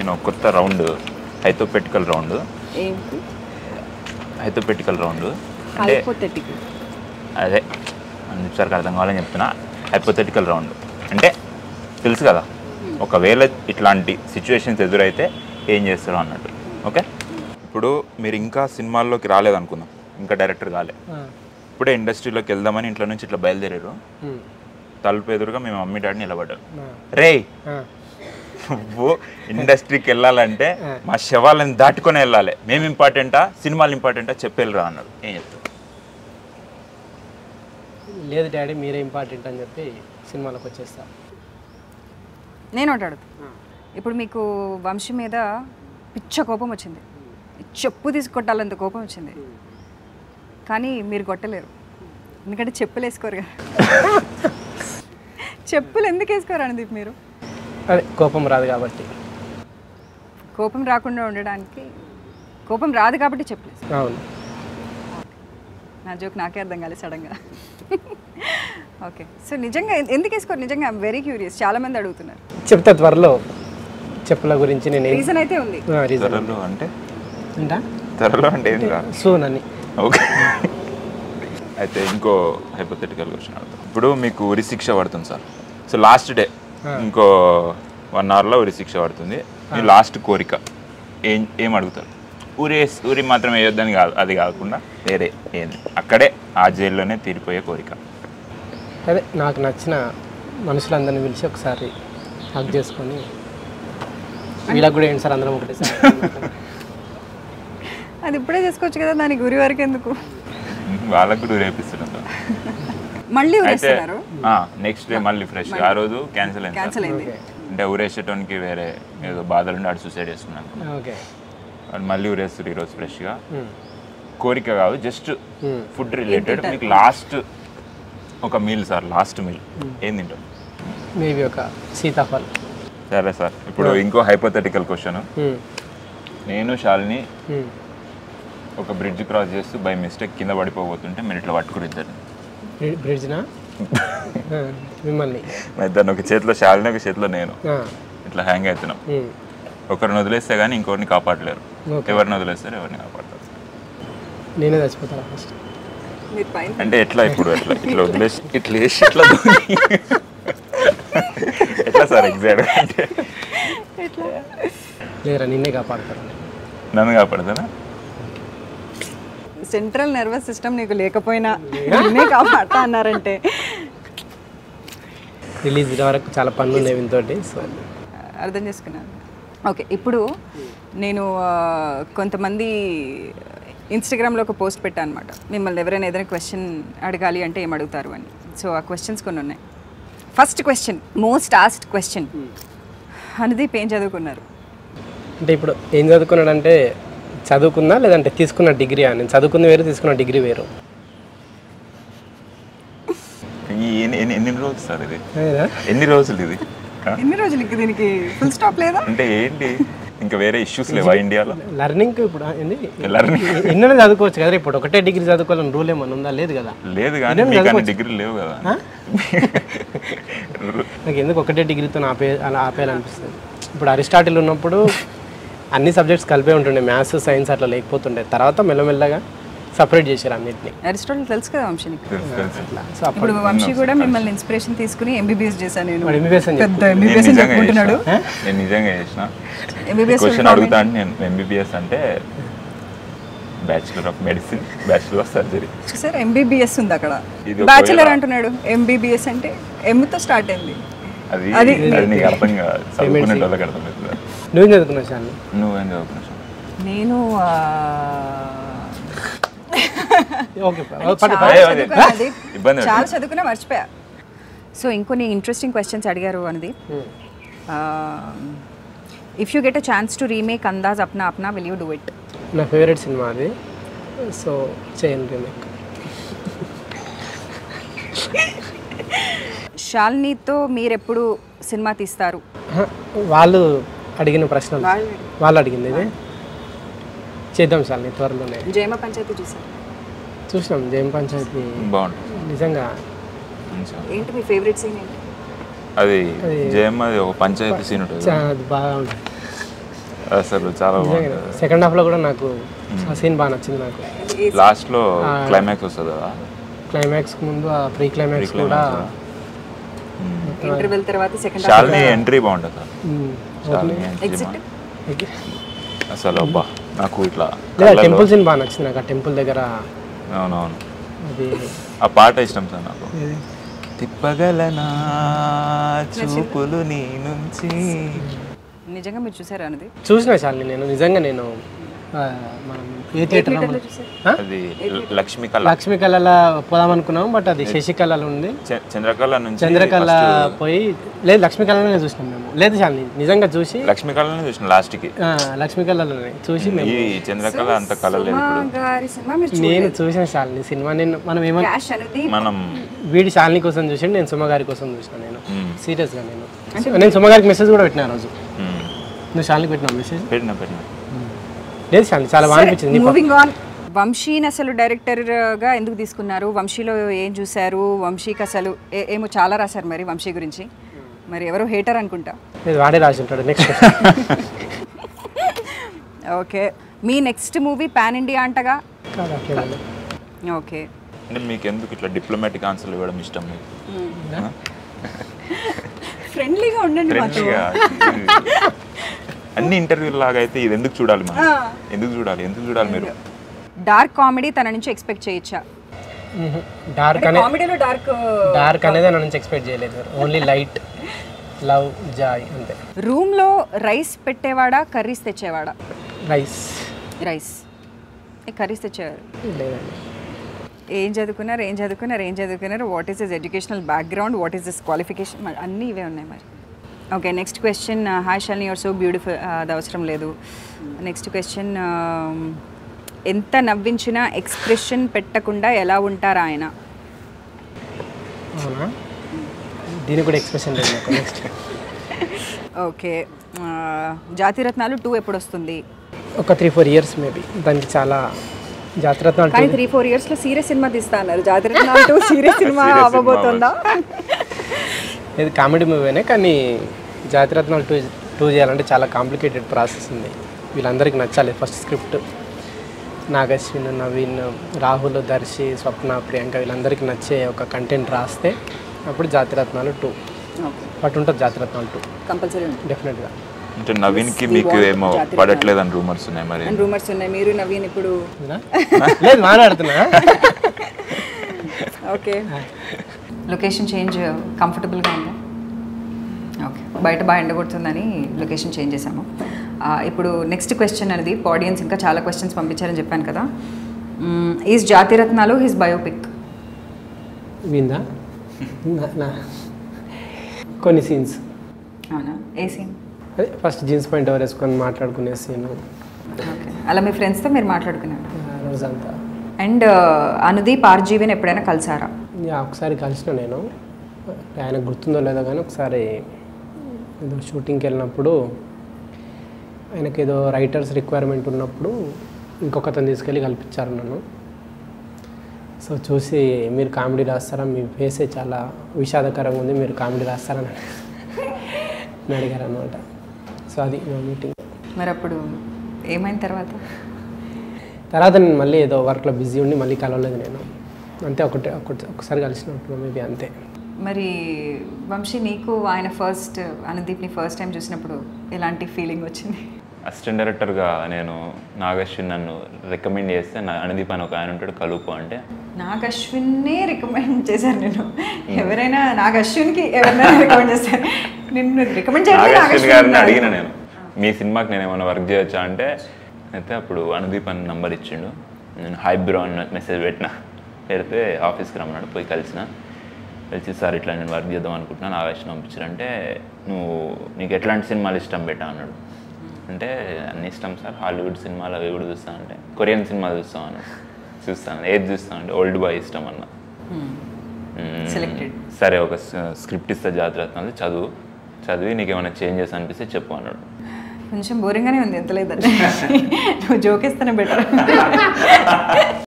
నేను ఒక కొత్త రౌండ్ హైతోపెటికల్ రౌండ్ ఏంటి హైతోపెటికల్ రౌండ్ అంటే హైపోథెటిక్ అదే సార్కి అర్థం కావాలని చెప్తున్నా హైపోథెటికల్ రౌండ్ అంటే తెలుసు కదా ఒకవేళ ఇట్లాంటి సిచ్యువేషన్స్ ఎదురైతే ఏం చేస్తారు అన్నట్టు ఓకే ఇప్పుడు మీరు ఇంకా సినిమాల్లోకి రాలేదనుకుందాం ఇంకా డైరెక్టర్ కాలే ఇప్పుడే ఇండస్ట్రీలోకి వెళ్దామని ఇంట్లో నుంచి ఇట్లా బయలుదేరారు తలుపు ఎదురుగా మీ మమ్మీ డాడీ నిలబడ్డారు రే నువ్వు ఇండస్ట్రీకి వెళ్ళాలంటే మా శవాలను దాటుకొని వెళ్ళాలి మేము ఇంపార్టెంటా సినిమాలు ఇంపార్టెంటా చెప్పేళ్ళరా అన్నాడు ఏం చెప్తారు లేదు డాడీ మీరే ఇంపార్టెంట్ అని చెప్పి సినిమాలోకి వచ్చేస్తా నేను ఒకటి అడుగుతా ఇప్పుడు మీకు వంశీ మీద పిచ్చ కోపం వచ్చింది చెప్పు తీసుకొట్టాలంత కోపం వచ్చింది కానీ మీరు కొట్టలేరు ఎందుకంటే చెప్పులు వేసుకోరు కదా చెప్పులు ఎందుకు వేసుకోరు అనుదీప్ మీరు అదే కోపం రాదు కాబట్టి కోపం రాకుండా ఉండడానికి కోపం రాదు కాబట్టి చెప్పులేదు అవును నా జోక్ నాకే అర్థం కాలేదు సడన్గా ఓకే సో నిజంగా ఎ- ఎందుకు వేసుకోరు నిజంగా ఐమ్ వెరీ క్యూరియస్ చాలా మంది అడుగుతున్నారు చెప్తా త్వరలో చెప్పుల గురించి నేను ఏం రీజన్ అయితే ఉంది రీజన్ త్వరలో అంటే ఉంటా త్వరలో అంటే ఏం రా సూన్ అని ఓకే అయితే ఇంకో హైపోథెటికల్ క్వశ్చన్ అడుగుతాం ఇప్పుడు మీకు ఉరి శిక్ష పడుతుంది సార్ సో లాస్ట్ డే ఇంకో వన్ అవర్లో ఉరి శిక్ష పడుతుంది మీ లాస్ట్ కోరిక ఏం ఏం అడుగుతారు ఊరి ఊరి మాత్రం వేయొద్దని కాదు అది కాకుండా వేరే ఏంది అక్కడే ఆ జైల్లోనే తీరిపోయే కోరిక అదే నాకు నచ్చిన మనుషులందరినీ పిలిచి ఒకసారి హక్ చేసుకొని వీళ్ళకి కూడా ఏంటి సార్ అందరం ఒకటే సార్ అది ఇప్పుడే చేసుకోవచ్చు కదా దానికి గురి వరకు ఎందుకు వాళ్ళకు కూడా రేపిస్తున్నాం సార్ మళ్ళీ అయితే ఊరేస్తున్నారు నెక్స్ట్ డే మళ్ళీ ఫ్రెష్ ఆ రోజు క్యాన్సిల్ అయింది సార్. క్యాన్సిల్ అయింది అంటే ఊరేసేటోనికి వేరే ఏదో బాధలుండి ఆడు సూసైడ్ చేసుకున్నాను ఓకే వాడు మళ్ళీ ఊరేస్తారు ఈరోజు ఫ్రెష్గా కోరిక కాదు జస్ట్ Hmm. ఫుడ్ రిలేటెడ్ మీకు లాస్ట్ ఒక మీల్ సార్ లాస్ట్ మీల్ ఏం తింటాం మేబీ ఒక సీతాఫల్ సరే సార్ ఇప్పుడు ఇంకో హైపోథెటికల్ క్వశ్చన్ Hmm. నేను శాలిని Hmm. ఒక బ్రిడ్జ్ క్రాస్ చేస్తూ బై మిస్టేక్ కింద పడిపోబోతుంటే మీరు ఇట్లా పట్టుకుని ఇద్దరు బ్రి- బ్రిడ్జ్నా ఆ, మిమ్మల్ని ఇద్దరు ఒక చేతిలో శాలిని ఒక చేతిలో నేను ఆ, ఇట్లా హ్యాంగ్ అవుతున్నాం hmm. ఒకరిని వదిలేస్తే కానీ ఇంకొకరిని కాపాడలేరు Okay. ఎవరిని వదిలేస్తారు ఎవరిని కాపాడతారు నేనే చచ్చిపోతాను ఫస్ట్ మీరు పైన అంటే ఎట్లా ఇప్పుడు ఎట్లా ఇట్లా వదిలేసి ఇట్లా వేసి ఇట్లా దూకి. ఎట్లా సార్ ఎగ్జాక్ట్ అంటే లేరా నిన్నే కాపాడతారు నన్ను కాపాడతానా సెంట్రల్ నర్వస్ సిస్టమ్ నీకు లేకపోయినా నిన్నే కాపాడతా అన్నారంటే రిలీజ్ వరకు చాలా పనులు ఉన్నాయి వీనితోటి సో అర్థం చేసుకున్నాను ఓకే ఇప్పుడు నేను ఆ, కొంతమంది ఇన్స్టాగ్రామ్లో ఒక పోస్ట్ పెట్టాను అనమాట మిమ్మల్ని ఎవరైనా ఏదైనా క్వశ్చన్ అడగాలి అంటే ఏం అడుగుతారు అని సో ఆ క్వశ్చన్స్ కొన్ని ఉన్నాయి first question most asked question Anudeep ఏం చదువుకున్నారు అంటే ఇప్పుడు ఏం చదువుకున్నాడంటే చదువుకున్నా లేదంటే తీసుకున్న డిగ్రీ నేను చదువుకుంది వేరు తీసుకున్న డిగ్రీ వేరు ఈ ఎన్ని ఎన్ని- ఎన్ని రోజులు సార్ ఇది అదేనా? ఎన్ని రోజులు ఇది ఆ? ఎన్ని రోజులు ఇంక దీనికి ఫుల్ స్టాప్ లేదా అంటే ఏంటి ఇంకా వేరే ఇష్యూస్ లేవా ఇండియాలో లర్నింగ్ ఇప్పుడు ఆ, ఏంది Learning. ఎన్నైనా చదువుకోవచ్చు కదా ఇప్పుడు ఒకటే డిగ్రీ చదువుకోవాలని రూల్ ఏమన్నా ఉందా లేదు కదా లేదు కానీ మీకు అన్ని డిగ్రీలు లేవు కదా నాకు ఎందుకు ఒకటే డిగ్రీతో ఆపే అలా ఆపేయాలనిపిస్తుంది ఇప్పుడు అరిస్టాటిల్ ఉన్నప్పుడు అన్ని సబ్జెక్ట్స్ కలిపే ఉంటుండే మ్యాథ్స్ సైన్స్ అట్లా లేకపోతుండే తర్వాత మెల్లమెల్లగా సపరేట్ చేశారు అన్నిటిని అరిస్టాటిల్ తెలుసు కదా వంశీ నీకు తెలుసు, తెలుసు. సో అప్పుడు ఇప్పుడు వంశీ కూడా మిమ్మల్ని ఇన్స్పిరేషన్ తీసుకుని ఎంబీబీఎస్ చేశాను నేను వాడు MBBS అని పెద్ద నేను ఎంబీబీఎస్ అని నిజంగా చెప్పుకుంటున్నాడు చేసిన. నేను నిజంగా చేసిన ఎంబీబీఎస్ క్వశ్చన్ అడుగుతా అంటే నేను ఎంబీబీఎస్ అంటే bachelor of medicine bachelor of surgery sir MBBS ఉంది అక్కడ ఇది ఒకవేళ- బ్యాచులర్ అంటున్నాడు ఎంబీబీఎస్ అంటే ఎమ్తో స్టార్ట్ అయింది అది అది- అది నీకు అర్థం కాదు చదువుకునే వాళ్ళకి అర్థమవుతుంది నువ్వేం చదువుకున్నావు సార్ నువ్వేం చదువుకున్నావు నేను ఆ, ఓకే చాలా అదే, అదే. చదువుకున్నది. ఇబ్బంది చాలా పడకు. చదువుకున్నా మర్చిపోయా సో ఇంకొన్ని ఇంట్రెస్టింగ్ క్వశ్చన్స్ అడిగారు అనేది if you get a chance to remake Andaz Apna Apna will you do it నా ఫేవరెట్ సినిమా అది సో చేయను రీమేక్ షాల్నీతో మీరు ఎప్పుడు సినిమా తీస్తారు వాళ్ళు అడిగిన ప్రశ్నలు వాళ్ళు అడిగింది ఇది చేద్దాం సార్ నీ త్వరలోనే జయమ పంచాయతీ చూసారు చూసినాం జయం పంచాయతీ బాగుంటుంది నిజంగా మంచిగా ఏంటి మీ ఫేవరెట్ సీన్ ఏంటి అది జయమ్మ అది ఒక పంచాయతీ సీన్ ఉంటుంది చాలా అది బాగా ఉంటుంది అసలు చాలా బాగుంటుంది సెకండ్ హాఫ్లో కూడా నాకు ఆ సీన్ బాగా నచ్చింది నాకు లాస్ట్లో క్లైమాక్స్ వస్తుంది కదా క్లైమాక్స్ ముందు ఆ ప్రీ క్లైమాక్స్ కూడా ఇంటర్వెల్ తర్వాత సెకండ్ శాలిని ఎంట్రీ బాగుంటుంది సార్ మ్మ్. Shalini entry exit okay. అసలు అబ్బా నాకు ఇట్లా లేదా టెంపుల్ సీన్ బాగా నచ్చింది నాకు ఆ టెంపుల్ దగ్గర అవునవును అది ఆ పాట ఇష్టం సార్ నాకు తిప్పగలనా చూపులు నీ నుంచి నిజంగా మీరు చూసారా అనేది చూసిన శాలిని నేను నిజంగా నేను ఆ, మనం ఏ థియేటర్ అది లక్ష్మీ కళ లక్ష్మీ కళలో పోదాం అనుకున్నాం బట్ అది శశికళలో ఉంది చ- చంద్రకళ నుంచి చంద్రకళ పోయి లేదు లక్ష్మీ కళలోనే చూసినాం మేము లేదు శాలిని నిజంగా చూసి లక్ష్మీ కళనే చూసిన లాస్ట్ కి ఆ, లక్ష్మీ కళలోనే చూసి మేము ఈ చంద్రకళ అంత కళ లేదు ఇప్పుడు గారి సినిమా మీరు నేను చూసిన శాలిని సినిమా నేను మనం ఏమన్నా క్యాష్ అనేది మనం వీడి శాలిని కోసం చూసి నేను సుమ గారి కోసం చూసిన నేను సీరియస్గా నేను నేను సుమ గారికి మెసేజ్ కూడా పెట్టిన ఆ రోజు మ్మ్. నువ్వు శాలిని పెట్టిన మెసేజ్ పెట్టిన పెట్టిన లేదు శాలిని చాలా బాగా అనిపించింది నీ మూవింగ్ ఆన్ వంశీని అసలు డైరెక్టర్గా ఎందుకు తీసుకున్నారు వంశీలో ఏం చూశారు వంశీకి అసలు ఏ- ఏమో చాలా రాశారు మరి వంశీ గురించి మరి ఎవరో హేటర్ అనుకుంటా లేదు వాడే రాసి ఉంటాడు నెక్స్ట్ ఓకే మీ నెక్స్ట్ మూవీ పాన్ ఇండియా అంటగా కాదు అట్లే కాదు. ఓకే అంటే మీకు ఎందుకు ఇట్లా డిప్లొమాటిక్ ఆన్సర్లు ఇవ్వడం ఇష్టం మీకు ఫ్రెండ్లీగా ఉండండి మాతో ఫ్రెండ్లీగా అన్ని ఇంటర్వ్యూల లాగా అయితే ఇది ఎందుకు చూడాలి మనం ఎందుకు చూడాలి ఎందుకు చూడాలి మీరు డార్క్ కామెడీ తన నుంచి ఎక్స్పెక్ట్ చేయొచ్చా మ్మ్. డార్క్ అనే కామెడీలో డార్క్ డార్క్ అనేది నా నుంచి ఎక్స్పెక్ట్ చేయలేదు ఓన్లీ లైట్ లవ్ జాయ్ అంతే రూమ్లో రైస్ పెట్టేవాడా కర్రీస్ తెచ్చేవాడా రైస్ రైస్ కర్రీస్ తెచ్చేవారు లేదండి ఏం చదువుకున్నారు ఏం చదువుకున్నారు ఏం చదువుకున్నారు what is is educational background what is this qualification అన్నీ ఇవే ఉన్నాయి మరి okay next question hi Shalini your so beautiful అది అవసరం లేదు నెక్స్ట్ క్వశ్చన్ ఎంత నవ్వించినా ఎక్స్ప్రెషన్ పెట్టకుండా ఎలా ఉంటారు ఆయన అవునా దీనికి కూడా ఎక్స్ప్రెషన్ లేదు నాకు నెక్స్ట్ ఓకే జాతిరత్నాలు టూ ఎప్పుడు వస్తుంది ఒక త్రీ ఫోర్ ఇయర్స్ మేబీ దానికి చాలా జాతరత్నాలు కానీ త్రీ ఫోర్ ఇయర్స్లో సీరియస్ సినిమా తీస్తా అన్నారు Jathiratnalu two serious cinema Serious cinema అవ్వబోతుందా ఇది కామెడీ మూవీనే కానీ జాతిరత్నాలు టూ టూ చేయాలంటే చాలా కాంప్లికేటెడ్ ప్రాసెస్ ఉంది వీళ్ళందరికీ నచ్చాలి ఫస్ట్ స్క్రిప్ట్ నాగశ్విన్ నవీన్ రాహుల్ దర్శి స్వప్న ప్రియాంక వీళ్ళందరికీ నచ్చే ఒక కంటెంట్ రాస్తే అప్పుడు జాతిరత్నాలు టూ ఓకే బట్ ఉంటుంది జాతిరత్నాలు టూ కంపల్సరీ ఉంటుంది డెఫినెట్గా అంటే నవీన్కి మీకు ఏమో పడట్లేదని రూమర్స్ ఉన్నాయి మరి అండ్ రూమర్స్ ఉన్నాయి మీరు నవీన్ ఇప్పుడు లేదు మాట్లాడుతున్నా ఓకే లొకేషన్ చేంజ్ కంఫర్టబుల్గా ఉందా ఓకే బయట బాగా ఎండగొడుతుందని లొకేషన్ చేంజ్ చేసాము ఆ, ఇప్పుడు నెక్స్ట్ క్వశ్చన్ అనేది ఆడియన్స్ ఇంకా చాలా క్వశ్చన్స్ పంపించారని చెప్పాను కదా ఈజ్ జాతిరత్నాలు హిస్ బయోపిక్ విందా నా- నా కొన్ని సీన్స్ అవునా ఏ సీన్ అదే ఫస్ట్ జీన్స్ పాయింట్ ఎవరు వేసుకొని మాట్లాడుకునే సీన్ ఓకే అలా మీ ఫ్రెండ్స్తో మీరు మాట్లాడుకున్నారు రోజంతా అండ్ అనుదీప్ ఆర్జీవిని ఎప్పుడైనా కలిసారా యా ఒకసారి కలిసిన నేను ఆయన గుర్తుందో లేదో కానీ ఒకసారి ఏదో షూటింగ్కి వెళ్ళినప్పుడు ఆయనకి ఏదో రైటర్స్ రిక్వైర్మెంట్ ఉన్నప్పుడు ఇంకొకతను తీసుకెళ్ళి కల్పించారు నన్ను సో చూసి మీరు కామెడీ రాస్తారా మీ ఫేసే చాలా విషాదకరంగా ఉంది మీరు కామెడీ రాస్తారని అని అడిగారు అనమాట సో అది మా మీటింగ్ మరి అప్పుడు ఏమైన తర్వాత తర్వాత నేను మళ్ళీ ఏదో వర్క్లో బిజీ ఉండి మళ్ళీ కలవలేదు నేను అంతే ఒకటి ఒకటి ఒకసారి కలిసినప్పుడు మేబీ అంతే మరి వంశీ నీకు ఆయన ఫస్ట్ అనుదీప్ని ఫస్ట్ టైం చూసినప్పుడు ఎలాంటి ఫీలింగ్ వచ్చింది అసిస్టెంట్ డైరెక్టర్గా నేను నాగశ్విన్ నన్ను రికమెండ్ చేస్తే నా అనుదీప్ అని ఒక ఆయన ఉంటాడు కలుపు అంటే నాకు అశ్విన్నే రికమెండ్ చేశారు నేను ఎవరైనా నాకు అశ్విన్కి ఎవరైనా రికమెండ్ చేశారు నిన్ను రికమెండ్ చేయడం నాగశ్విన్ గారిని అడిగిన నేను మీ సినిమాకి నేను ఏమైనా వర్క్ చేయొచ్చా అంటే అయితే అప్పుడు అనుదీప్ అని నంబర్ ఇచ్చిండు నేను హై బ్రో అని మెసేజ్ పెట్టిన పెడితే ఆఫీస్కి రమ్మన్నాడు పోయి కలిసిన కలిసి సార్ ఇట్లా నేను వర్క్ చేద్దాం అనుకుంటున్నాను నాగశ్విన్ పంపించారంటే నువ్వు నీకు ఎట్లాంటి సినిమాలు ఇష్టం పెట్టా అన్నాడు అంటే అన్ని ఇష్టం సార్ హాలీవుడ్ సినిమాలు అవి కూడా చూస్తాను అంటే కొరియన్ సినిమాలు చూస్తాం అన్న చూస్తాను ఏది చూస్తాను అంటే ఓల్డ్ బాయ్ ఇష్టం అన్న మ్మ్. Selected. సరే ఒక స్క్రిప్ట్ ఇస్తే జాతరత్నాలు చదువు చదివి నీకు ఏమైనా చేంజెస్ అనిపిస్తే చెప్పు అన్నాడు కొంచెం బోరింగ్గానే ఉంది ఎంత లేదంటే నువ్వు జోకేస్తేనే బెటర్